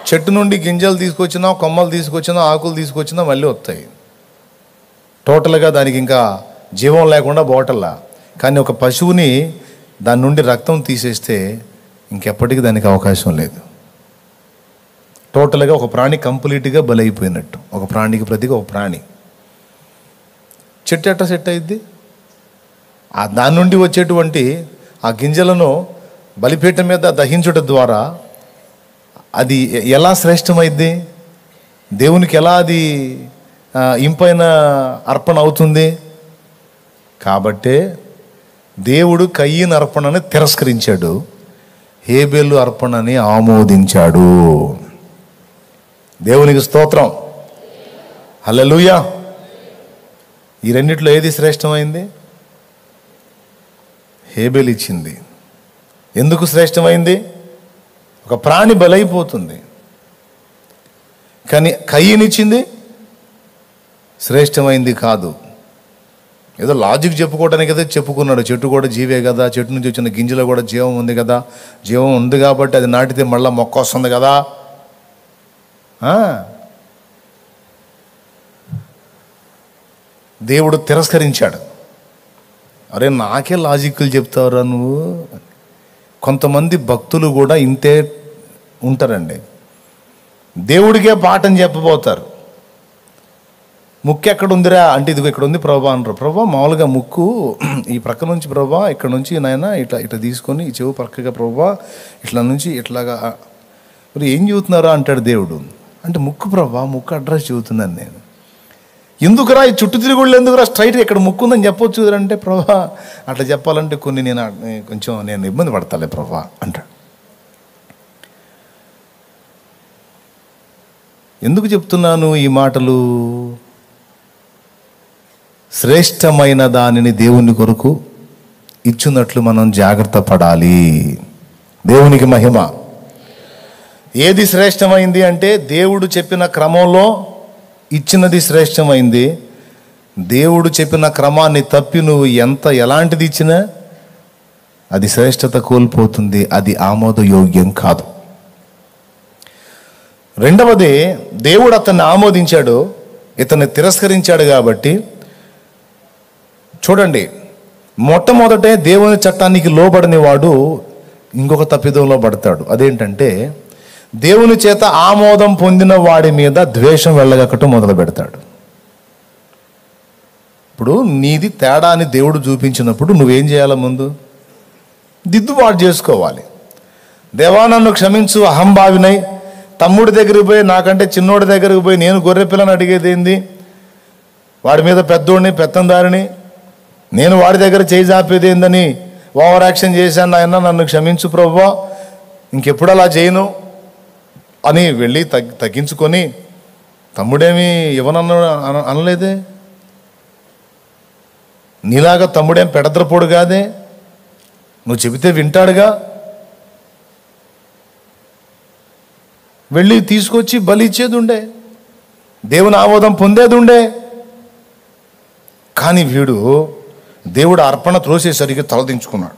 చెట్టు నుండి గింజలు తీసుకొచ్చినా కొమ్మలు తీసుకొచ్చినా ఆకులు తీసుకొచ్చినా మళ్ళీ వస్తాయి టోటల్గా దానికి ఇంకా జీవం లేకుండా బాటల్లా కానీ ఒక పశువుని దాని నుండి రక్తం తీసేస్తే ఇంకెప్పటికీ దానికి అవకాశం లేదు టోటల్గా ఒక ప్రాణి కంప్లీట్గా బలైపోయినట్టు ఒక ప్రాణికి ప్రతిగా ఒక ప్రాణి చెట్టు ఎట్ట సెట్ అయింది ఆ దాని నుండి వచ్చేటువంటి ఆ గింజలను బలిపీఠం మీద దహించుట ద్వారా అది ఎ- ఎలా శ్రేష్టమైంది దేవునికి ఎలా అది ఆ, ఇంపైన అర్పణ అవుతుంది కాబట్టే దేవుడు కయ్యను అర్పణని తిరస్కరించాడు హేబేలు అర్పణని ఆమోదించాడు దేవునికి స్తోత్రం హల్లెలూయా ఈ రెండిట్లో ఏది శ్రేష్టమైంది హేబేలు ఇచ్చింది ఎందుకు శ్రేష్టమైంది ఒక ప్రాణి బలైపోతుంది కానీ కయ్యనిచ్చింది శ్రేష్టమైంది కాదు ఏదో లాజిక్ చెప్పుకోవడానికి అయితే చెప్పుకున్నాడు చెట్టు కూడా జీవే కదా చెట్టు నుంచి వచ్చిన గింజలో కూడా జీవం ఉంది కదా జీవం ఉంది కాబట్టి అది నాటితే మళ్ళీ మొక్క వస్తుంది కదా ఆ. దేవుడు తిరస్కరించాడు అరే నాకే లాజిక్లు చెప్తావురా నువ్వు కొంతమంది భక్తులు కూడా ఇంతే ఉంటారండి దేవుడికే పాఠం చెప్పబోతారు ముక్కు ఎక్కడ ఉందిరా అంటే ఇదిగో ఇక్కడ ఉంది ప్రభా అంటారు ప్రభా మామూలుగా ముక్కు ఈ ప్రక్క నుంచి ప్రభా ఇక్కడ నుంచి నాయన ఇట్లా ఇట్లా తీసుకొని ఈ చెవు పక్కగా ప్రభా ఇట్లా నుంచి ఇట్లాగా మరి ఏం చెబుతున్నారా అంటాడు దేవుడు అంటే ముక్కు ప్రభా ముక్కు అడ్రస్ చెబుతున్నాను నేను ఎందుకురా ఈ చుట్టూ తిరుగుళ్ళు ఎందుకురా స్ట్రైట్ ఇక్కడ ముక్కు ఉందని చెప్పొచ్చు అంటే ప్రభా అట్లా చెప్పాలంటే కొన్ని నేను ఆ- కొంచెం నేను ఇబ్బంది పడతాలే ప్రభా అంటాడు ఎందుకు చెప్తున్నాను ఈ మాటలు శ్రేష్టమైన దానిని దేవుని కొరకు ఇచ్చున్నట్లు మనం జాగ్రత్త పడాలి దేవునికి మహిమ ఏది శ్రేష్టమైంది అంటే దేవుడు చెప్పిన క్రమంలో ఇచ్చినది శ్రేష్టమైంది దేవుడు చెప్పిన క్రమాన్ని తప్పి నువ్వు ఎంత ఎలాంటిది ఇచ్చినా అది శ్రేష్టత కోల్పోతుంది అది ఆమోదయోగ్యం కాదు రెండవది దేవుడు అతన్ని ఆమోదించాడు ఇతన్ని తిరస్కరించాడు కాబట్టి చూడండి మొట్టమొదటే దేవుని చట్టానికి లోబడని వాడు ఇంకొక తప్పిదంలో పడతాడు అదేంటంటే దేవుని చేత ఆమోదం పొందిన వాడి మీద ద్వేషం వెళ్ళగక్కటం మొదలు పెడతాడు ఇప్పుడు నీది తేడా అని దేవుడు చూపించినప్పుడు నువ్వేం చేయాలి ముందు దిద్దుబాటు చేసుకోవాలి దేవా నన్ను క్షమించు అహంభావినై తమ్ముడి దగ్గరికి పోయి నాకంటే చిన్నోడి దగ్గరికి పోయి నేను గొర్రె పిల్లని అడిగేది ఏంది వాడి మీద పెద్దోడిని పెత్తందారిని నేను వాడి దగ్గర చేయి చాపేది ఏందని ఓవర్ యాక్షన్ చేశాను ఆయన నన్ను క్షమించు ప్రభువా ఇంకెప్పుడు అలా చేయను అని వెళ్ళి తగ్ తగ్గించుకొని తమ్ముడేమి ఇవ్వనన్న అన- అనలేదే నీలాగా తమ్ముడేం పెడద్రపోడు కాదే నువ్వు చెబితే వింటాడుగా వెళ్ళి తీసుకొచ్చి బలి ఇచ్చేది ఉండే దేవుని ఆమోదం పొందేది ఉండే కానీ వీడు దేవుడు అర్పణ త్రోసేసరికి తలదించుకున్నాడు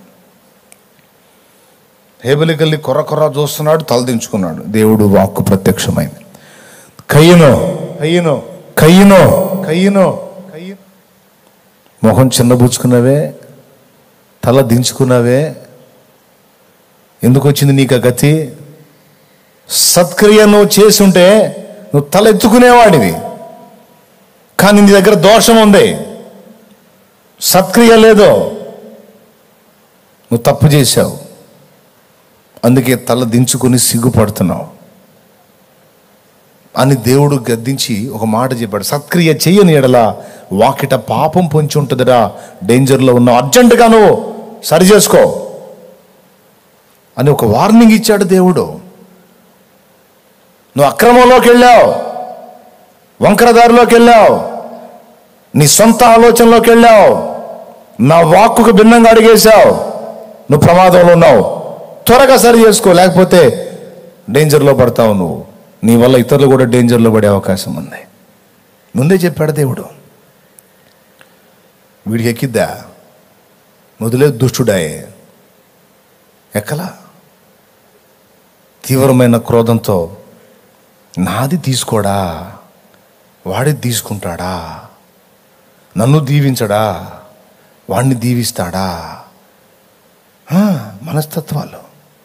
హేబలికెళ్ళి కొర్ర కొర్ర చూస్తున్నాడు తలదించుకున్నాడు దేవుడు వాక్కు ప్రత్యక్షమైంది కయ్యనో కయ్యనో కయ్యనో కయ్యనో కయ్యను మొహం చిన్నబుచ్చుకున్నావే తల దించుకున్నావే ఎందుకు వచ్చింది నీకు ఆ గతి సత్క్రియ నువ్వు చేసుంటే నువ్వు తల ఎత్తుకునేవాడివి కానీ నీ దగ్గర దోషం ఉంది సత్క్రియ లేదు నువ్వు తప్పు చేశావు అందుకే తల దించుకొని సిగ్గుపడుతున్నావు అని దేవుడు గద్దించి ఒక మాట చెప్పాడు సత్క్రియ చెయ్యని ఎడల వాకిట పాపం పొంచి ఉంటుందిరా డేంజర్లో ఉన్నావు అర్జెంటుగా నువ్వు సరి చేసుకో అని ఒక వార్నింగ్ ఇచ్చాడు దేవుడు నువ్వు అక్రమంలోకి వెళ్ళావు వంకరదారిలోకి వెళ్ళావు నీ సొంత ఆలోచనలోకి వెళ్ళావు నా వాక్కుకు భిన్నంగా అడిగేశావు నువ్వు ప్రమాదంలో ఉన్నావు త్వరగా సరి చేసుకో లేకపోతే డేంజర్లో పడతావు నువ్వు నీ వల్ల ఇతరులు కూడా డేంజర్లో పడే అవకాశం ఉంది ముందే చెప్పాడు దేవుడు వీడికి ఎక్కిద్దా మొదలే దుష్టుడాయే ఎక్కలా తీవ్రమైన క్రోధంతో నాది తీసుకోడా వాడిది తీసుకుంటాడా నన్ను దీవించడా వాడిని దీవిస్తాడా ఆ, మనస్తత్వాలు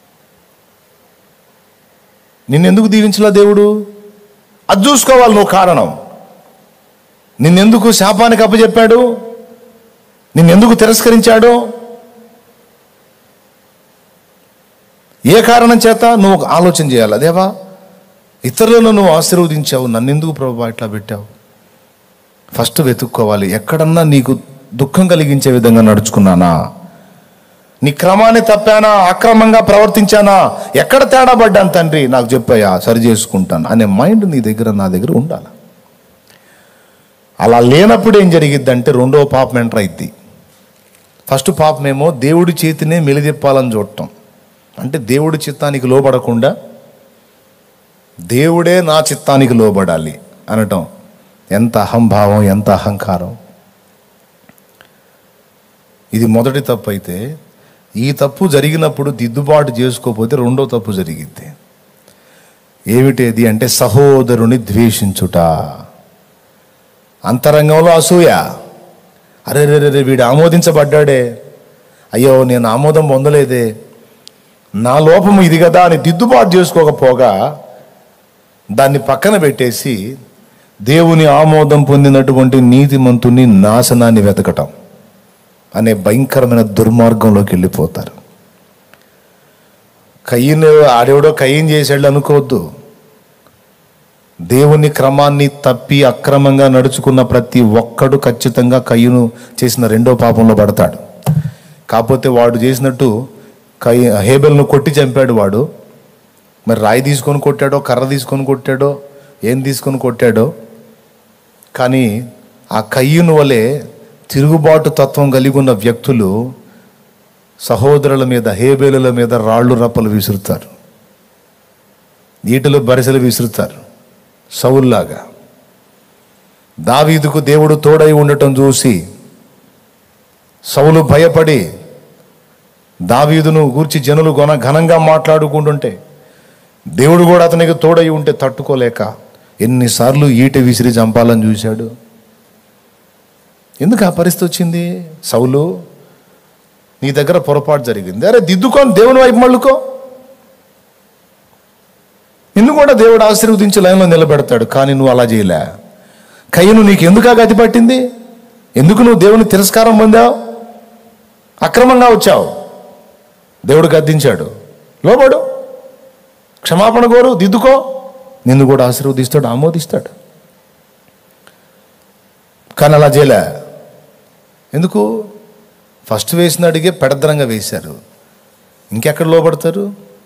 నిన్నెందుకు దీవించలా దేవుడు అది చూసుకోవాలి నువ్వు కారణం నిన్నెందుకు శాపానికి అప్పచెప్పాడు నిన్నెందుకు తిరస్కరించాడు ఏ కారణం చేత నువ్వు ఒక ఆలోచన చేయాలి అదేవా ఇతరులను నువ్వు ఆశీర్వదించావు నన్నెందుకు ప్రభు ఇట్లా పెట్టావు ఫస్ట్ వెతుక్కోవాలి ఎక్కడన్నా నీకు దుఃఖం కలిగించే విధంగా నడుచుకున్నానా నీ క్రమాన్ని తప్పానా అక్రమంగా ప్రవర్తించానా ఎక్కడ తేడా పడ్డాను తండ్రి నాకు చెప్పాయా సరి చేసుకుంటాను అనే మైండ్ నీ దగ్గర నా దగ్గర ఉండాలి అలా లేనప్పుడు ఏం జరిగిద్దంటే రెండో పాపం ఎంటర్ అయింది ఫస్ట్ పాపమేమో దేవుడి చేతినే మెలిదిప్పాలని చూడటం అంటే దేవుడి చిత్తానికి లోబడకుండా దేవుడే నా చిత్తానికి లోబడాలి అనటం ఎంత అహంభావం ఎంత అహంకారం ఇది మొదటి తప్పు అయితే ఈ తప్పు జరిగినప్పుడు దిద్దుబాటు చేసుకోకపోతే రెండో తప్పు జరిగిద్ది ఏమిటేది అంటే సహోదరుని ద్వేషించుట అంతరంగంలో అసూయ అరే రే రే వీడు ఆమోదించబడ్డాడే అయ్యో నేను ఆమోదం పొందలేదే నా లోపం ఇది కదా అని దిద్దుబాటు చేసుకోకపోగా దాన్ని పక్కన పెట్టేసి దేవుని ఆమోదం పొందినటువంటి నీతిమంతుని నాశనాన్ని వెతకటం అనే భయంకరమైన దుర్మార్గంలోకి వెళ్ళిపోతారు కయ్యను ఆడెవడో కయ్యం చేసాడు అనుకోవద్దు దేవుని క్రమాన్ని తప్పి అక్రమంగా నడుచుకున్న ప్రతి ఒక్కడు ఖచ్చితంగా కయ్యను చేసిన రెండో పాపంలో పడతాడు కాకపోతే వాడు చేసినట్టు కై హేబెల్ను కొట్టి చంపాడు వాడు మరి రాయి తీసుకొని కొట్టాడో కర్ర తీసుకొని కొట్టాడో ఏం తీసుకొని కొట్టాడో కానీ ఆ కయ్యును వలె తిరుగుబాటు తత్వం కలిగి ఉన్న వ్యక్తులు సహోదరుల మీద హేబేలుల మీద రాళ్ళు రప్పలు విసురుతారు ఈటలు బరిసెలు విసురుతారు సౌల్లాగా దావీదుకు దేవుడు తోడై ఉండటం చూసి సౌలు భయపడి దావీదును గూర్చి జనులు గొన ఘనంగా మాట్లాడుకుంటుంటే దేవుడు కూడా అతనికి తోడై ఉంటే తట్టుకోలేక ఎన్నిసార్లు ఈట విసిరి చంపాలని చూశాడు ఎందుకు ఆ పరిస్థితి వచ్చింది సౌలు నీ దగ్గర పొరపాటు జరిగింది అరే దిద్దుకొని దేవుని వైపు మళ్ళుకో నిన్ను కూడా దేవుడు ఆశీర్వదించి లైన్లో నిలబెడతాడు కానీ నువ్వు అలా చేయలే కయ్యను నీకు ఎందుకు ఆ గతి పట్టింది ఎందుకు నువ్వు దేవుని తిరస్కారం పొందావు అక్రమంగా వచ్చావు దేవుడు గద్దించాడు లోబడు క్షమాపణ కోరు దిద్దుకో నిన్ను కూడా ఆశీర్వదిస్తాడు ఆమోదిస్తాడు కానీ అలా చేయలే ఎందుకు ఫస్ట్ వేసిన అడిగే పెడద్దరంగా వేశారు ఇంకెక్కడ లోబడతారు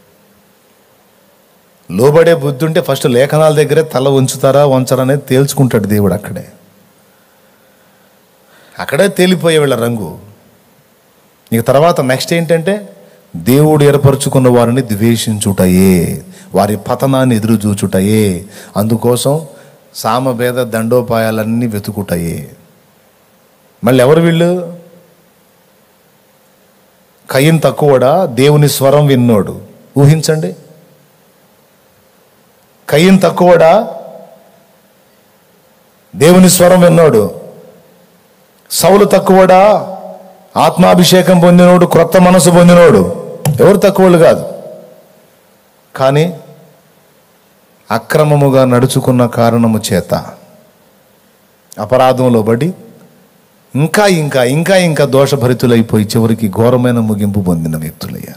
లోబడే బుద్ధి ఉంటే ఫస్ట్ లేఖనాల దగ్గరే తల ఉంచుతారా వంచరా అనేది తేల్చుకుంటాడు దేవుడు అక్కడే అక్కడే తేలిపోయే వీళ్ళ రంగు ఇక తర్వాత నెక్స్ట్ ఏంటంటే దేవుడు ఏర్పరచుకున్న వారిని ద్వేషించుటయే వారి పతనాన్ని ఎదురు చూచుటయే అందుకోసం సామభేద దండోపాయాలన్నీ వెతుకుటయే మళ్ళీ ఎవరు వీళ్ళు కయ్యం తక్కువడా దేవుని స్వరం విన్నోడు ఊహించండి కయ్యం తక్కువడా దేవుని స్వరం విన్నోడు సౌలు తక్కువడా ఆత్మాభిషేకం పొందినోడు క్రొత్త మనసు పొందినోడు ఎవరు తక్కువలు కాదు కానీ అక్రమముగా నడుచుకున్న కారణము చేత అపరాధంలో పడి ఇంకా ఇంకా ఇంకా ఇంకా దోషభరితులైపోయి చివరికి ఘోరమైన ముగింపు పొందిన వ్యక్తులయ్యారు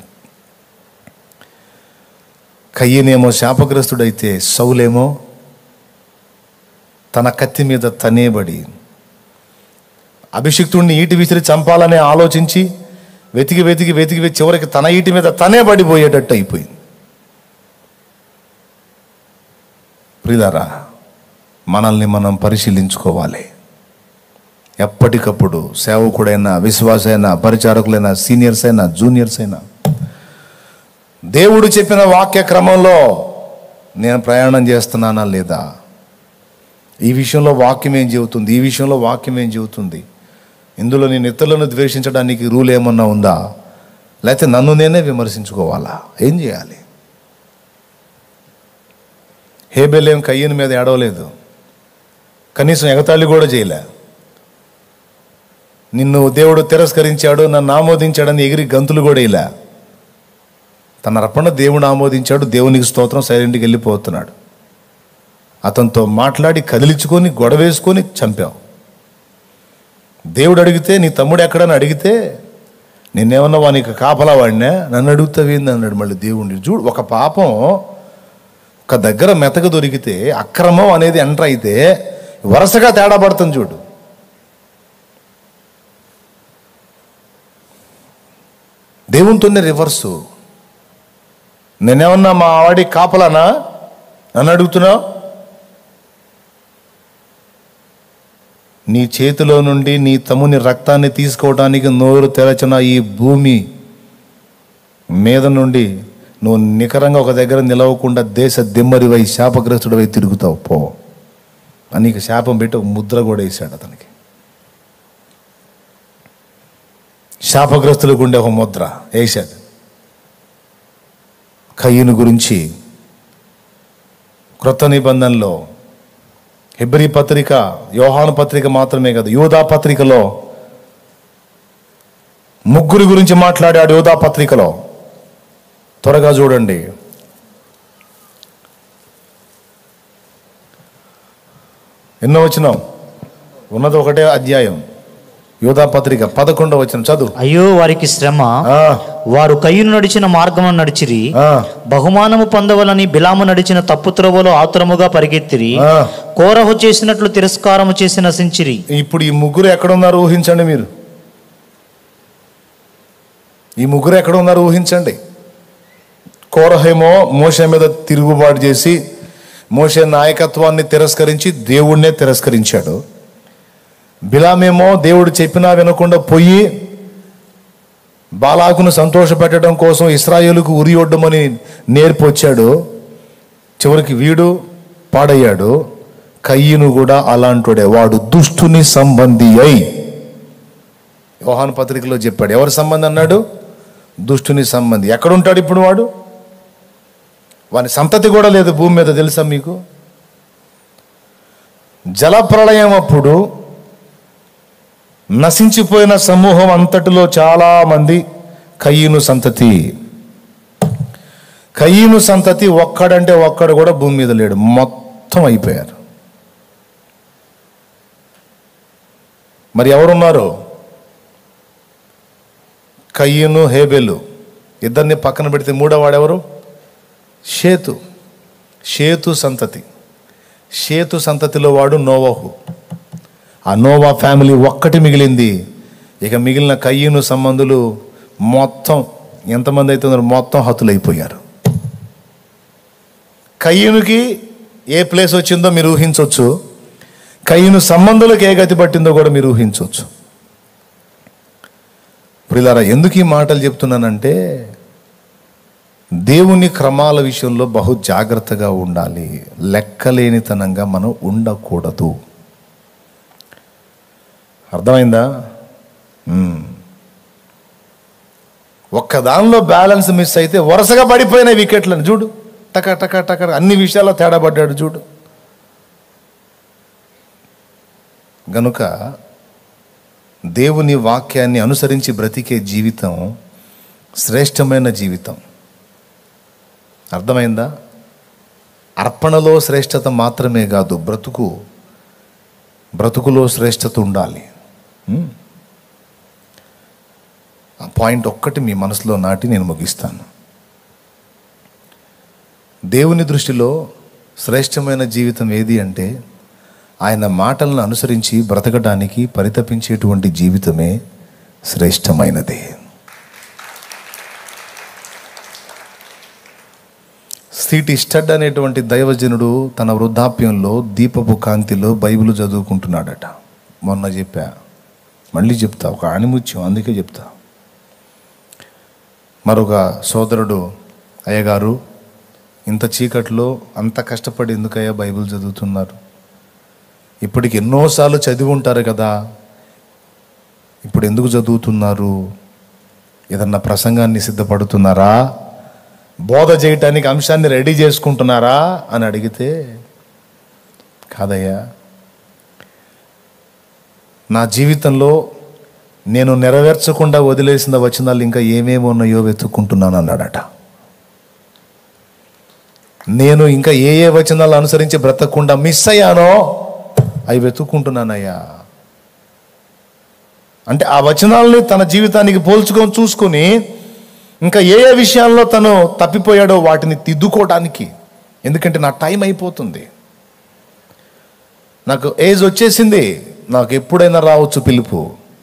కయ్యనేమో శాపగ్రస్తుడైతే సౌలేమో తన కత్తి మీద తనేబడి అభిషిక్తుడిని ఈటి విసిరి చంపాలని ఆలోచించి వెతికి వెతికి వెతికి వెతికి చివరికి తన ఈటి మీద తనే పడిపోయేటట్టు అయిపోయింది ప్రియులారా మనల్ని మనం పరిశీలించుకోవాలి ఎప్పటికప్పుడు సేవకుడైనా విశ్వాసైనా పరిచారకులైనా సీనియర్స్ అయినా జూనియర్స్ అయినా దేవుడు చెప్పిన వాక్య క్రమంలో నేను ప్రయాణం చేస్తున్నానా లేదా ఈ విషయంలో వాక్యం ఏం చెబుతుంది ఈ విషయంలో వాక్యం ఏం చెబుతుంది ఇందులో నేను ఇతరులను ద్వేషించడానికి రూల్ ఏమన్నా ఉందా లేకపోతే నన్ను నేనే విమర్శించుకోవాలా ఏం చేయాలి హేబెల్ ఏం కయ్యని మీద ఏడవలేదు కనీసం ఎగతాళి కూడా చేయలే నిన్ను దేవుడు తిరస్కరించాడు నన్ను ఆమోదించాడని ఎగిరి గంతులు కూడా ఇలా తన అర్పణ దేవుడు ఆమోదించాడు దేవునికి స్తోత్రం సైలెంట్కి వెళ్ళిపోతున్నాడు అతనితో మాట్లాడి కదిలించుకొని గొడవేసుకొని చంపావు దేవుడు అడిగితే నీ తమ్ముడు ఎక్కడని అడిగితే నిన్నేమన్నా వానికి కాపలా వాడినా నన్ను అడుగుతావేంది అన్నాడు మళ్ళీ దేవుడిని చూడు ఒక పాపం ఒక దగ్గర మెతక దొరికితే అక్రమం అనేది ఎంటర్ అయితే వరుసగా తేడా పడుతుంది చూడు దేవునితోనే రివర్సు నేనేమన్నా మా ఆవిడి కాపలానా నన్ను అడుగుతున్నావు నీ చేతిలో నుండి నీ తమ్ముని రక్తాన్ని తీసుకోవడానికి నోరు తెరచిన ఈ భూమి మీద నుండి నువ్వు నికరంగా ఒక దగ్గర నిలవకుండా దేశ దిమ్మరివై శాపగ్రస్తుడివై తిరుగుతావు పో అని నీకు శాపం పెట్టి ఒక ముద్ర కూడా వేశాడు అతనికి శాపగ్రస్తులకు ఉండే ఒక ముద్ర వేశాడు కయ్యను గురించి క్రొత్త నిబంధనలో హెబ్రి పత్రిక యోహాను పత్రిక మాత్రమే కాదు యోధా పత్రికలో ముగ్గురి గురించి మాట్లాడాడు యోధా పత్రికలో త్వరగా చూడండి ఎన్నో వచ్చినాం ఉన్నది ఒకటే అధ్యాయం యోధా పత్రిక పదకొండవ వచ్చిన చదువు అయ్యో వారికి శ్రమ ఆ, వారు కయ్యును నడిచిన మార్గము నడిచిరి ఆ, బహుమానము పొందవలని బిలాము నడిచిన తప్పు త్రోవలో ఆతురముగా పరిగెత్తిరి ఆ. కోరహు చేసినట్లు తిరస్కారము చేసి నశించిరి ఇప్పుడు ఈ ముగ్గురు ఎక్కడ ఉన్నారు ఊహించండి మీరు ఈ ముగ్గురు ఎక్కడ ఉన్నారు ఊహించండి కోరహేమో మోషే మీద తిరుగుబాటు చేసి మోషే నాయకత్వాన్ని తిరస్కరించి దేవుణ్ణే తిరస్కరించాడు బిలామేమో దేవుడు చెప్పినా వినకుండా పోయి బాలాకును సంతోషపెట్టడం కోసం ఇస్రాయేలుకు ఉరి ఒడ్డమని నేర్పొచ్చాడు చివరికి వీడు పాడయ్యాడు కయ్యను కూడా అలాంటోడే వాడు దుష్టుని సంబంధి అయి యోహాను పత్రికలో చెప్పాడు ఎవరి సంబంధి అన్నాడు దుష్టుని సంబంధి ఎక్కడుంటాడు ఇప్పుడు వాడు వాని సంతతి కూడా లేదు భూమి మీద తెలుసా మీకు జలప్రళయం అప్పుడు నశించిపోయిన సమూహం అంతటిలో చాలా మంది కయ్యను సంతతి కయ్యను సంతతి ఒక్కడంటే ఒక్కడు కూడా భూమి మీద లేడు మొత్తం అయిపోయారు మరి ఎవరున్నారు కయ్యను హేబెలు ఇద్దరిని పక్కన పెడితే మూడో వాడెవరు షేతు షేతు సంతతి షేతు సంతతిలో వాడు నోవహు ఆ నోవా ఫ్యామిలీ ఒక్కటి మిగిలింది ఇక మిగిలిన కయ్యను సంబంధులు మొత్తం ఎంతమంది అయితే ఉన్నారో మొత్తం హతులైపోయారు కయ్యనుకి ఏ ప్లేస్ వచ్చిందో మీరు ఊహించవచ్చు కయ్యను సంబంధులకు ఏ గతి పట్టిందో కూడా మీరు ఊహించవచ్చు ఇప్పుడు ఇలా ఎందుకు ఈ మాటలు చెప్తున్నానంటే దేవుని క్రమాల విషయంలో బహు జాగ్రత్తగా ఉండాలి లెక్కలేనితనంగా మనం ఉండకూడదు అర్థమైందా మ్మ్. ఒక్క దానిలో బ్యాలెన్స్ మిస్ అయితే వరుసగా పడిపోయిన వికెట్లను చూడు టక టక టక అన్ని విషయాల్లో తేడా పడ్డాడు చూడు గనుక దేవుని వాక్యాన్ని అనుసరించి బ్రతికే జీవితం శ్రేష్టమైన జీవితం అర్థమైందా అర్పణలో శ్రేష్టత మాత్రమే కాదు బ్రతుకు బ్రతుకులో శ్రేష్టత ఉండాలి ఉమ్. ఆ పాయింట్ ఒక్కటి మీ మనసులో నాటి నేను ముగిస్తాను దేవుని దృష్టిలో శ్రేష్టమైన జీవితం ఏది అంటే ఆయన మాటలను అనుసరించి బ్రతకడానికి పరితపించేటువంటి జీవితమే శ్రేష్టమైనది సిటీ స్టడ్ అనేటువంటి దైవజనుడు తన వృద్ధాప్యంలో దీపపు కాంతిలో బైబిల్ చదువుకుంటున్నాడట మొన్న చెప్పా మళ్ళీ చెప్తా ఒక ఆణిముత్యం అందుకే చెప్తా మరొక సోదరుడు అయ్యగారు ఇంత చీకట్లో అంత కష్టపడి ఎందుకయ్యా బైబిల్ చదువుతున్నారు ఇప్పటికి ఎన్నోసార్లు చదివి ఉంటారు కదా ఇప్పుడు ఎందుకు చదువుతున్నారు ఏదన్నా ప్రసంగాన్ని సిద్ధపడుతున్నారా బోధ చేయటానికి అంశాన్ని రెడీ చేసుకుంటున్నారా అని అడిగితే కాదయ్యా నా జీవితంలో నేను నెరవేర్చకుండా వదిలేసిన వచనాలు ఇంకా ఏమేమి ఉన్నాయో వెతుక్కుంటున్నాను అన్నాడట నేను ఇంకా ఏ ఏ వచనాలు అనుసరించి బ్రతకకుండా మిస్ అయ్యానో అవి వెతుక్కుంటున్నానయ్యా అంటే ఆ వచనాలని తన జీవితానికి పోల్చుకొని చూసుకొని ఇంకా ఏ ఏ విషయాల్లో తను తప్పిపోయాడో వాటిని దిద్దుకోవడానికి ఎందుకంటే నా టైం అయిపోతుంది నాకు ఏజ్ వచ్చేసింది నాకు ఎప్పుడైనా రావచ్చు పిలుపు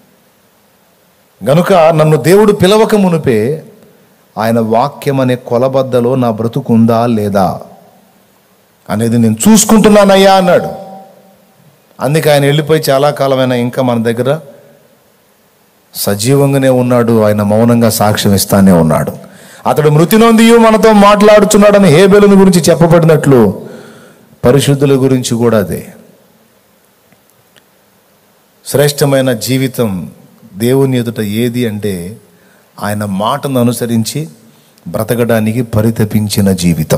గనుక నన్ను దేవుడు పిలవక మునిపే ఆయన వాక్యం అనే కొలబద్దలో నా బ్రతుకుందా లేదా అనేది నేను చూసుకుంటున్నానయ్యా అన్నాడు అందుకే ఆయన వెళ్ళిపోయి చాలా కాలమైనా ఇంకా మన దగ్గర సజీవంగానే ఉన్నాడు ఆయన మౌనంగా సాక్ష్యం ఇస్తానే ఉన్నాడు అతడు మృతి నొందియు మనతో మాట్లాడుచున్నాడని హేబెలుని గురించి చెప్పబడినట్లు పరిశుద్ధుల గురించి కూడా అదే శ్రేష్టమైన జీవితం దేవుని ఎదుట ఏది అంటే ఆయన మాటను అనుసరించి బ్రతకడానికి పరితపించిన జీవితం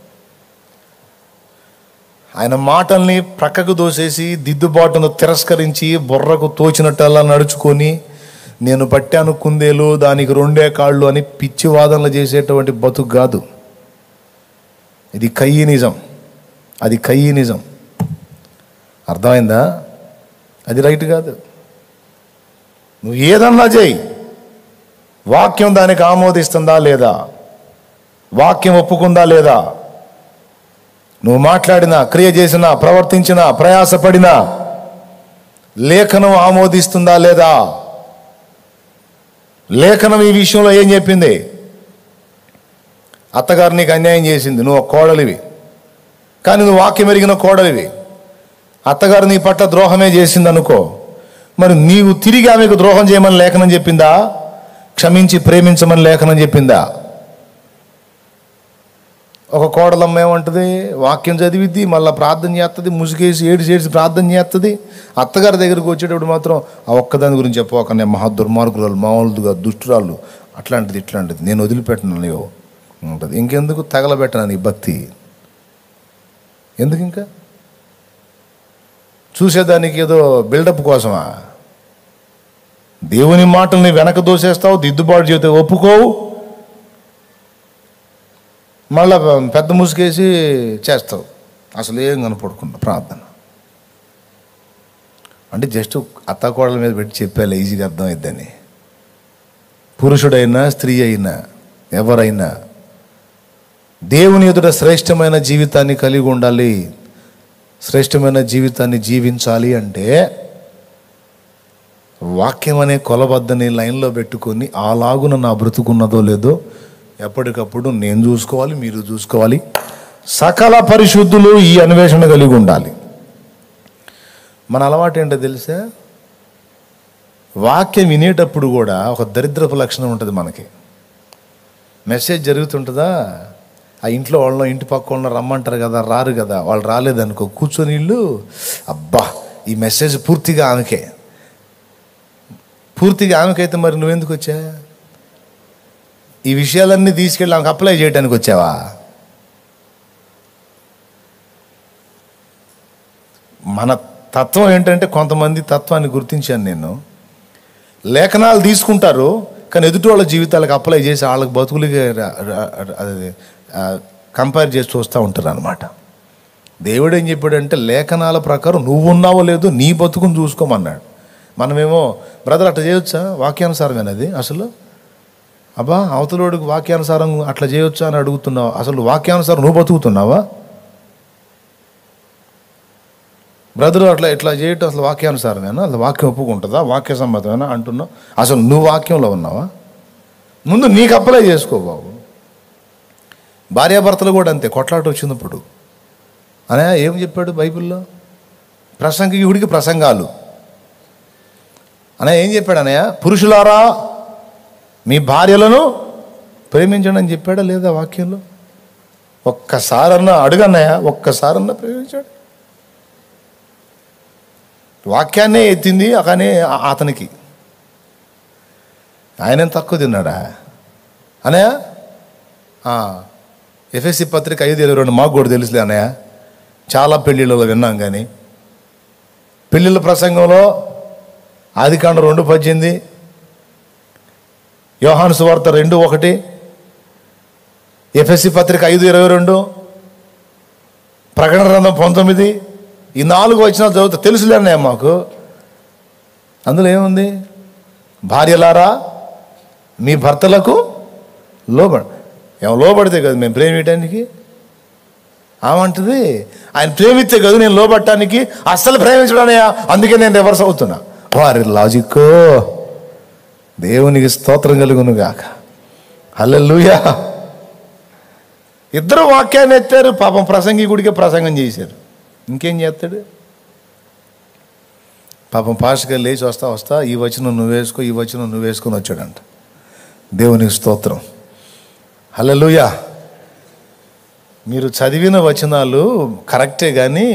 ఆయన మాటల్ని ప్రక్కకు దోసేసి దిద్దుబాటును తిరస్కరించి బుర్రకు తోచినట్టల్లా నడుచుకొని నేను పట్టాను కుందేలు దానికి రెండే కాళ్ళు అని పిచ్చి వాదనలు చేసేటువంటి బతుకు కాదు ఇది కయ్యి నిజం అది కయ్యి నిజం అర్థమైందా అది రైట్ కాదు నువ్వు ఏదన్నా చేయి వాక్యం దానికి ఆమోదిస్తుందా లేదా వాక్యం ఒప్పుకుందా లేదా నువ్వు మాట్లాడినా క్రియ చేసినా ప్రవర్తించినా ప్రయాసపడినా లేఖనం ఆమోదిస్తుందా లేదా లేఖనం ఈ విషయంలో ఏం చెప్పింది అత్తగారు నీకు అన్యాయం చేసింది నువ్వు ఒక కోడలివి కానీ నువ్వు వాక్యం ఎరిగిన కోడలివి అత్తగారు నీ పట్ల ద్రోహమే చేసింది అనుకో మరి నీవు తిరిగి ఆమెకు ద్రోహం చేయమని లేఖనం చెప్పిందా క్షమించి ప్రేమించమని లేఖనం చెప్పిందా ఒక కోడలమ్మ ఏమంటుంది వాక్యం చదివిద్ది మళ్ళీ ప్రార్థన చేస్తుంది ముసుగేసి ఏడు చేసి ప్రార్థన చేస్తుంది అత్తగారి దగ్గరికి వచ్చేటప్పుడు మాత్రం ఆ ఒక్కదాని గురించి చెప్పవకనే మహా దుర్మార్గురాలు మామూలుగా దుష్టురాలు అట్లాంటిది ఇట్లాంటిది నేను వదిలిపెట్టను నీవు ఉంటుంది ఇంకెందుకు తగలబెట్టను నీ భక్తి ఎందుకు ఇంకా చూసేదానికి ఏదో బిల్డప్ కోసమా దేవుని మాటల్ని వెనక దోసేస్తావు దిద్దుబాటు చేస్తే ఒప్పుకోవు మళ్ళా పెద్ద ముసుగేసి చేస్తావు అసలు ఏం కనపడకుండా ప్రార్థన అంటే జస్ట్ అత్తకోడల మీద పెట్టి చెప్పాలి ఈజీగా అర్థమైద్దని పురుషుడైనా స్త్రీ అయినా ఎవరైనా దేవుని ఎదుట శ్రేష్టమైన జీవితాన్ని కలిగి ఉండాలి శ్రేష్టమైన జీవితాన్ని జీవించాలి అంటే వాక్యం అనే కొలబద్దని లైన్లో పెట్టుకొని అలాగున నా బ్రతుకున్నదో లేదో ఎప్పటికప్పుడు నేను చూసుకోవాలి మీరు చూసుకోవాలి సకల పరిశుద్ధులు ఈ అన్వేషణ కలిగి ఉండాలి మన అలవాటు ఏంటో తెలుసా వాక్యం వినేటప్పుడు కూడా ఒక దరిద్రపు లక్షణం ఉంటుంది మనకి మెసేజ్ జరుగుతుంటుందా ఆ ఇంట్లో వాళ్ళని ఇంటి పక్క వాళ్ళని రమ్మంటారు కదా రారు కదా వాళ్ళు రాలేదనుకో కూర్చొని వీళ్ళు అబ్బా ఈ మెసేజ్ పూర్తిగా ఆమెకే పూర్తిగా ఆమెకైతే మరి నువ్వెందుకు వచ్చా ఈ విషయాలన్నీ తీసుకెళ్ళి ఆమెకు అప్లై చేయడానికి వచ్చావా మన తత్వం ఏంటంటే కొంతమంది తత్వాన్ని గుర్తించాను నేను లేఖనాలు తీసుకుంటారు కానీ ఎదుటి వాళ్ళ జీవితాలకు అప్లై చేసి వాళ్ళకి బతుకులకి ర- ర- ర- అది కంపేర్ చేసి చూస్తూ ఉంటారు అనమాట దేవుడు ఏం చెప్పాడంటే లేఖనాల ప్రకారం నువ్వు ఉన్నావో లేదో నీ బతుకుని చూసుకోమన్నాడు మనమేమో బ్రదర్ అట్లా చేయొచ్చా వాక్యానుసారమేనది అసలు అబ్బా అవతలోడికి వాక్యానుసారం అట్లా చేయొచ్చా అని అడుగుతున్నావు అసలు వాక్యానుసారం నువ్వు బతుకుతున్నావా బ్రదర్ అట్లా ఇట్లా చేయటం అసలు వాక్యానుసారమేనా అసలు వాక్యం ఒప్పుకుంటుందా వాక్య సమ్మతమేనా అంటున్నావు అసలు నువ్వు వాక్యంలో ఉన్నావా ముందు నీకు అప్లై చేసుకో బాబు భార్యాభర్తలు కూడా అంతే కొట్లాట వచ్చినప్పుడు అనే ఏం చెప్పాడు బైబిల్లో ప్రసంగికుడికి ప్రసంగాలు అనే ఏం చెప్పాడు అనయ్య పురుషులారా మీ భార్యలను ప్రేమించండి అని చెప్పాడా లేదా వాక్యంలో ఒక్కసారన్నా అడుగన్నయ్య ఒక్కసారన్నా ప్రేమించాడు వాక్యాన్నే ఎత్తింది కానీ ఆ- అతనికి ఆయన తక్కువ తిన్నాడా అనయా ఎఫ్ఎస్సి పత్రిక ఐదు ఇరవై రెండు మాకు కూడా తెలుసులే అన్నయ్య చాలా పెళ్ళిళ్ళలో విన్నాం కానీ పెళ్ళిళ్ళ ప్రసంగంలో ఆదికాండ రెండు పద్దెనిమిది యోహాను సువార్త రెండు ఒకటి ఎఫ్ఎస్సి పత్రిక ఐదు ఇరవై రెండు ప్రకటన గ్రంథం పంతొమ్మిది ఈ నాలుగు వచ్చిన చదువుతా తెలుసులే అన్నయ్య మాకు అందులో ఏముంది భార్యలారా మీ భర్తలకు లోబడ ఏమో లోబడితే కదా మేము ప్రేమియటానికి ఆమంటది ఆయన ప్రేమిస్తే కదా నేను లోబట్టడానికి అస్సలు ప్రేమించడానయ్యా అందుకే నేను రివర్స్ అవుతున్నా వారి లాజిక్ దేవునికి స్తోత్రం కలుగును గాక హల్లెలూయా ఇద్దరు వాక్యాన్ని ఎత్తారు పాపం ప్రసంగి గుడికే ప్రసంగం చేశారు ఇంకేం చేస్తాడు పాపం పాస్గా లేచి వస్తా వస్తా ఈ వచనం నువ్వు వేసుకో ఈ వచనం నువ్వు వేసుకొని వచ్చాడంట దేవునికి స్తోత్రం హల్లెలూయా మీరు చదివిన వచనాలు కరెక్టే కానీ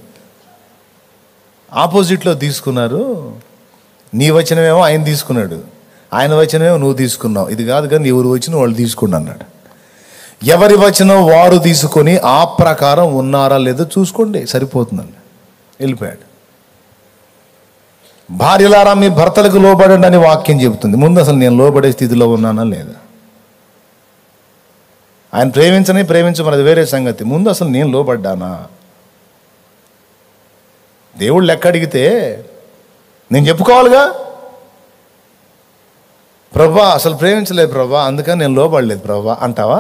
ఆపోజిట్లో తీసుకున్నారు నీ వచనమేమో ఆయన తీసుకున్నాడు ఆయన వచనమేమో నువ్వు తీసుకున్నావు ఇది కాదు కానీ ఎవరు వచ్చిన వాళ్ళు తీసుకుని అన్నాడు ఎవరి వచనం వారు తీసుకొని ఆ ప్రకారం ఉన్నారా లేదో చూసుకోండి సరిపోతుందండి వెళ్ళిపోయాడు భార్యలారా మీ భర్తలకు లోబడండి అని వాక్యం చెబుతుంది ముందు అసలు నేను లోబడే స్థితిలో ఉన్నానా లేదా ఆయన ప్రేమించని ప్రేమించమని అది వేరే సంగతి ముందు అసలు నేను లోబడ్డానా దేవుడు లెక్క అడిగితే నేను చెప్పుకోవాలిగా ప్రభా అసలు ప్రేమించలేదు ప్రభా అందుకని నేను లోబడలేదు ప్రభా అంటావా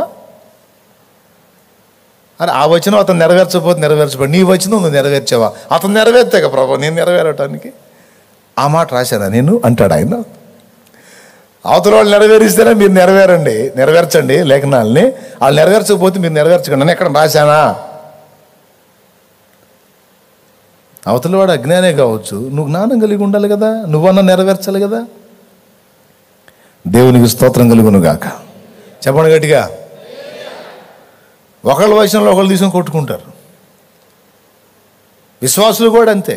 అరే ఆ వచనం అతను నెరవేర్చకపోతే నెరవేర్చబడి నీ వచనం నువ్వు నెరవేర్చావా అతను నెరవేర్తాక ప్రభా నేను నెరవేరటానికి ఆ మాట రాశానా నేను అంటాడు ఆయన అవతల వాళ్ళు నెరవేరిస్తేనే మీరు నెరవేరండి నెరవేర్చండి లేఖనాలని వాళ్ళు నెరవేర్చకపోతే మీరు నెరవేర్చకండి నేను ఎక్కడ రాశానా అవతల వాడు అజ్ఞానే కావచ్చు నువ్వు జ్ఞానం కలిగి ఉండాలి కదా నువ్వన్నా నెరవేర్చాలి కదా దేవునికి స్తోత్రం కలుగును గాక చెప్పండి గట్టిగా ఒకళ్ళ వచనంలో ఒకళ్ళు తీసుకొని కొట్టుకుంటారు విశ్వాసులు కూడా అంతే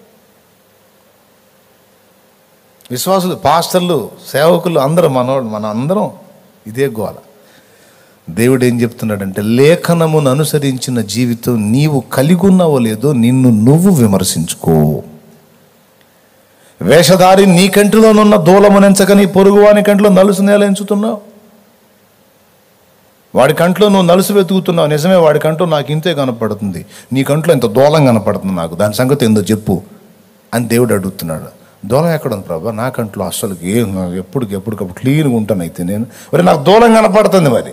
విశ్వాసులు పాస్టర్లు సేవకులు అందరూ మనోళ్ళు మన అందరం ఇదే గోల దేవుడు ఏం చెప్తున్నాడంటే లేఖనమును అనుసరించిన జీవితం నీవు కలిగి ఉన్నావో లేదో నిన్ను నువ్వు విమర్శించుకో వేషధారి నీ కంటిలోనున్న దూలమునెంచక నీ పొరుగువాని కంటిలో నలుసు నేల ఎంచుతున్నావు వాడి కంట్లో నువ్వు నలుసు వెతుకుతున్నావు నిజమే వాడి కంట్లో నాకు ఇంతే కనపడుతుంది నీ కంట్లో ఇంత దూలం కనపడుతుంది నాకు దాని సంగతి ఏందో చెప్పు అని దేవుడు అడుగుతున్నాడు దూలం ఎక్కడ ఉంది ప్రభా నా కంట్లో అస్సలు ఏం ఎప్పుడు ఎప్పటికప్పుడు క్లీన్గా ఉంటాను అయితే నేను మరి నాకు దూలం కనపడుతుంది మరి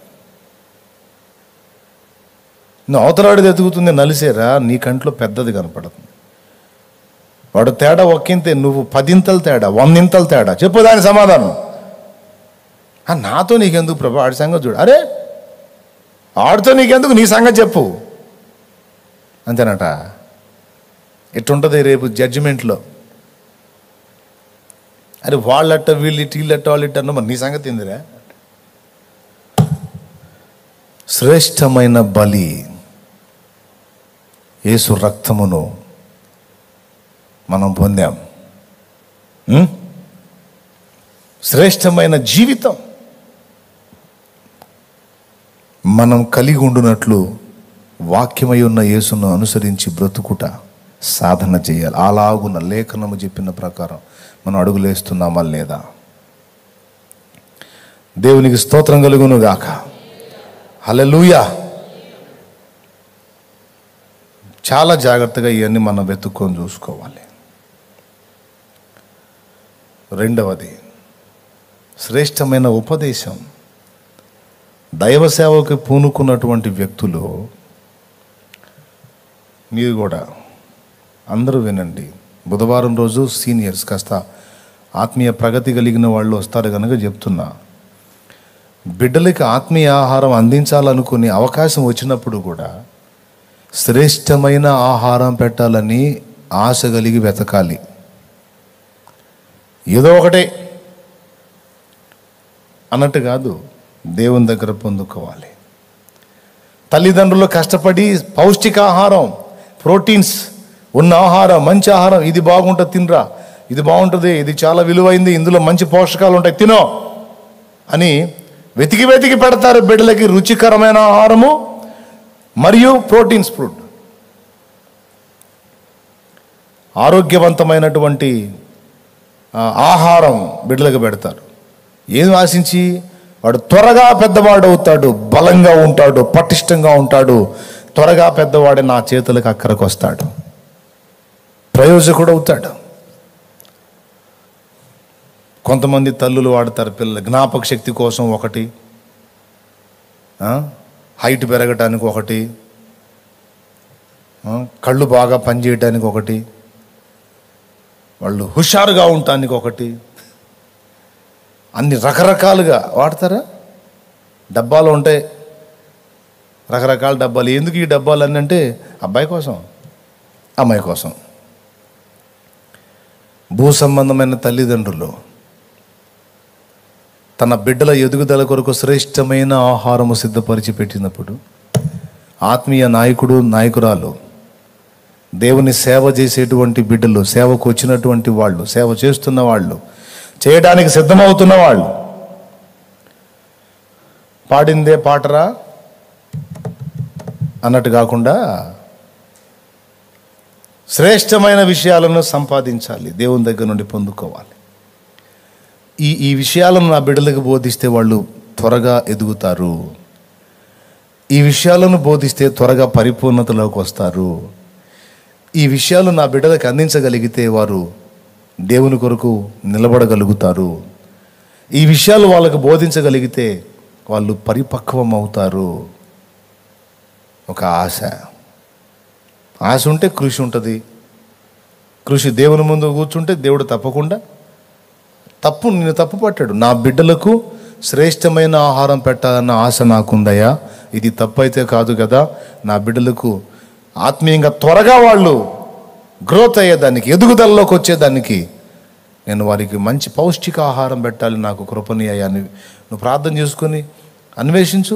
నువ్వు అవతలాడిది ఎదుగుతుంది నలిసేరా నీ కంట్లో పెద్దది కనపడుతుంది వాడు తేడా ఒక్కింతే నువ్వు పదింతలు తేడా వందింతలు తేడా చెప్పు దాని సమాధానం ఆ, నాతో నీకెందుకు ప్రభా ఆడి సంగతి చూడు అరే ఆడితో నీకెందుకు నీ సంగతి చెప్పు అంతేనట ఎట్టుంటుంది రేపు జడ్జిమెంట్లో అరే వాళ్ళట్ట వీళ్ళిట్ట వీళ్ళట్ట వాళ్ళిట్ట అన్న మరి నీ సంగతి ఏందిరా శ్రేష్టమైన బలి యేసు రక్తమును మనం పొందాం ఉం? శ్రేష్టమైన జీవితం మనం కలిగి ఉండునట్లు వాక్యమై ఉన్న యేసును అనుసరించి బ్రతుకుట సాధన చేయాలి అలాగున్న లేఖనము చెప్పిన ప్రకారం మనం అడుగులేస్తున్నామా లేదా దేవునికి స్తోత్రం కలుగును గాక హల్లెలూయా చాలా జాగ్రత్తగా ఇవన్నీ మనం వెతుక్కొని చూసుకోవాలి రెండవది శ్రేష్టమైన ఉపదేశం దైవ సేవకు పూనుకున్నటువంటి వ్యక్తులు మీరు కూడా అందరూ వినండి బుధవారం రోజు సీనియర్స్ కాస్త ఆత్మీయ ప్రగతి కలిగిన వాళ్ళు వస్తారు కనుక చెప్తున్నా బిడ్డలకి ఆత్మీయ ఆహారం అందించాలనుకునే అవకాశం వచ్చినప్పుడు కూడా శ్రేష్టమైన ఆహారం పెట్టాలని ఆశ కలిగి వెతకాలి ఏదో ఒకటే అన్నట్టు కాదు దేవుని దగ్గర పొందుకోవాలి తల్లిదండ్రులు కష్టపడి పౌష్టికాహారం ప్రోటీన్స్ ఉన్న ఆహారం మంచి ఆహారం ఇది బాగుంటుంది తినరా ఇది బాగుంటుంది ఇది చాలా విలువైంది ఇందులో మంచి పోషకాలు ఉంటాయి తినో అని వెతికి వెతికి పెడతారు బిడ్డలకి రుచికరమైన ఆహారము మరియు ప్రోటీన్స్ ఫుడ్ ఆరోగ్యవంతమైనటువంటి ఆ, ఆహారం బిడ్డలకు పెడతారు ఏం ఆశించి వాడు త్వరగా పెద్దవాడు అవుతాడు బలంగా ఉంటాడు పటిష్టంగా ఉంటాడు త్వరగా పెద్దవాడు నా చేతులకు అక్కరకు వస్తాడు ప్రయోజకుడు అవుతాడు కొంతమంది తల్లులు వాడతారు పిల్లలు జ్ఞాపక శక్తి కోసం ఒకటి ఆ, హైట్ పెరగటానికి ఒకటి ఆ, కళ్ళు బాగా పనిచేయటానికి ఒకటి వాళ్ళు హుషారుగా ఉండటానికి ఒకటి అన్ని రకరకాలుగా వాడతారా డబ్బాలు ఉంటాయి రకరకాల డబ్బాలు ఎందుకు ఈ డబ్బాలు అన్నీ అంటే అబ్బాయి కోసం అమ్మాయి కోసం భూ సంబంధమైన తల్లిదండ్రులు తన బిడ్డల ఎదుగుదల కొరకు శ్రేష్టమైన ఆహారము సిద్ధపరిచి పెట్టినప్పుడు ఆత్మీయ నాయకుడు నాయకురాలు దేవుని సేవ చేసేటువంటి బిడ్డలు సేవకు వచ్చినటువంటి వాళ్ళు సేవ చేస్తున్న వాళ్ళు చేయడానికి సిద్ధమవుతున్న వాళ్ళు పాడిందే పాటరా అన్నట్టు కాకుండా శ్రేష్టమైన విషయాలను సంపాదించాలి దేవుని దగ్గర నుండి పొందుకోవాలి ఈ ఈ విషయాలను నా బిడ్డలకు బోధిస్తే వాళ్ళు త్వరగా ఎదుగుతారు ఈ విషయాలను బోధిస్తే త్వరగా పరిపూర్ణతలోకి వస్తారు ఈ విషయాలు నా బిడ్డలకు అందించగలిగితే వారు దేవుని కొరకు నిలబడగలుగుతారు ఈ విషయాలు వాళ్ళకు బోధించగలిగితే వాళ్ళు పరిపక్వం అవుతారు ఒక ఆశ ఆశ ఉంటే కృషి ఉంటుంది కృషి దేవుని ముందు కూర్చుంటే దేవుడు తప్పకుండా తప్పు నేను తప్పు పట్టాడు నా బిడ్డలకు శ్రేష్టమైన ఆహారం పెట్టాలన్న ఆశ నాకుందయ్యా ఇది తప్పైతే కాదు కదా నా బిడ్డలకు ఆత్మీయంగా త్వరగా వాళ్ళు గ్రోత్ అయ్యేదానికి ఎదుగుదలలోకి వచ్చేదానికి నేను వారికి మంచి పౌష్టిక ఆహారం పెట్టాలి నాకు కృపని అయ్యా అని నువ్వు ప్రార్థన చేసుకొని అన్వేషించు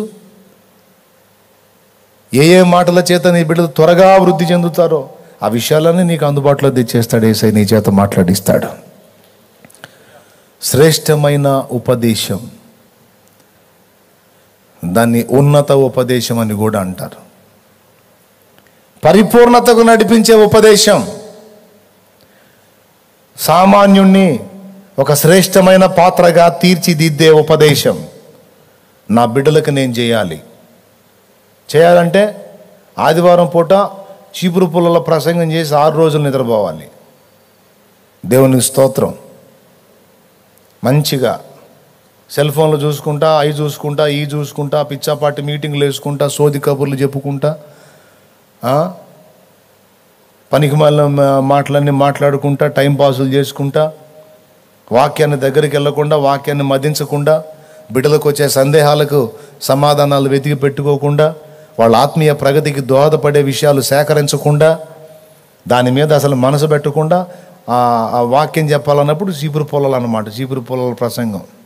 ఏ ఏ మాటల చేత నీ బిడ్డలు త్వరగా వృద్ధి చెందుతారో ఆ విషయాలన్నీ నీకు అందుబాటులో తెచ్చేస్తాడు ఏసై నీ చేత మాట్లాడిస్తాడు శ్రేష్టమైన ఉపదేశం దాన్ని ఉన్నత ఉపదేశం అని కూడా అంటారు పరిపూర్ణతకు నడిపించే ఉపదేశం సామాన్యుణ్ణి ఒక శ్రేష్టమైన పాత్రగా తీర్చిదిద్దే ఉపదేశం నా బిడ్డలకు నేను చేయాలి చేయాలంటే ఆదివారం పూట చీపురు పుల్లల ప్రసంగం చేసి ఆరు రోజులు నిద్రపోవాలి దేవుని స్తోత్రం మంచిగా సెల్ ఫోన్లు చూసుకుంటా అవి చూసుకుంటా ఈ చూసుకుంటా పిచ్చాపాటి మీటింగ్లు వేసుకుంటా సోది కబుర్లు చెప్పుకుంటా ఆ? పనికి మళ్ళీ మాటలన్నీ మాట్లాడుకుంటా టైం పాసులు చేసుకుంటా వాక్యాన్ని దగ్గరికి వెళ్ళకుండా వాక్యాన్ని మదించకుండా బిడ్డలకు వచ్చే సందేహాలకు సమాధానాలు వెతికి పెట్టుకోకుండా వాళ్ళ ఆత్మీయ ప్రగతికి దోహదపడే విషయాలు సేకరించకుండా దాని మీద అసలు మనసు పెట్టకుండా ఆ ఆ వాక్యం చెప్పాలన్నప్పుడు చీపురు పొలాలు అన్నమాట చీపురు పొలాల ప్రసంగం